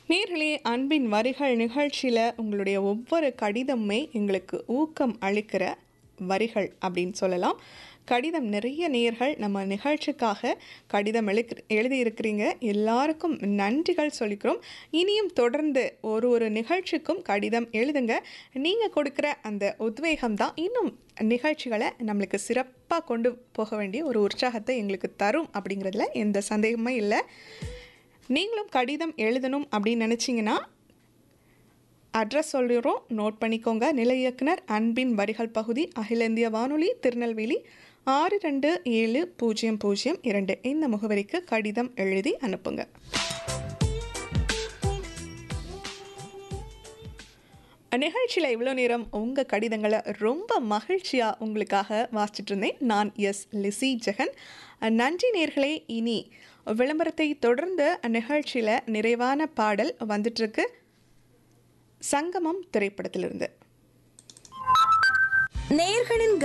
நேர்களே அன்பின் வரிகள் நிகழ்ச்சியில் உங்களுடைய ஒவ்வொரு கடிதமுமே எங்களுக்கு ஊக்கம் அளிக்கிற வரிகள் அப்படின்னு சொல்லலாம் கடிதம் நிறைய நேர்கள் நம்ம நிகழ்ச்சிக்காக கடிதம் எழுக்கு எழுதியிருக்கிறீங்க எல்லாருக்கும் நன்றிகள் சொல்லிக்கிறோம் இனியும் தொடர்ந்து ஒரு ஒரு நிகழ்ச்சிக்கும் கடிதம் எழுதுங்க நீங்கள் கொடுக்குற அந்த உத்வேகம் தான் இன்னும் நிகழ்ச்சிகளை நம்மளுக்கு சிறப்பாக கொண்டு போக வேண்டிய ஒரு உற்சாகத்தை எங்களுக்கு தரும் அப்படிங்கிறதுல எந்த சந்தேகமே இல்லை நீங்களும் கடிதம் எழுதணும் அப்படின்னு நினச்சிங்கன்னா அட்ரஸ் சொல்லிடுறோம் நோட் பண்ணிக்கோங்க நிலை இயக்குனர் அன்பின் வரிகள் பகுதி அகில இந்திய வானொலி திருநெல்வேலி ஆறு ரெண்டு ஏழு பூஜ்ஜியம் பூஜ்ஜியம் இரண்டு இந்த முகவரிக்கு கடிதம் எழுதி அனுப்புங்க நிகழ்ச்சியில் இவ்வளோ நேரம் உங்கள் கடிதங்களை ரொம்ப மகிழ்ச்சியாக உங்களுக்காக வாசிச்சுட்டு இருந்தேன் நான் எஸ் லிசி ஜெகன் நன்றி நேர்களே இனி விளம்பரத்தை தொடர்ந்து நிகழ்ச்சியில் நிறைவான பாடல் வந்துட்டுருக்கு சங்கமம் திரைப்படத்திலிருந்து நேயர்களின்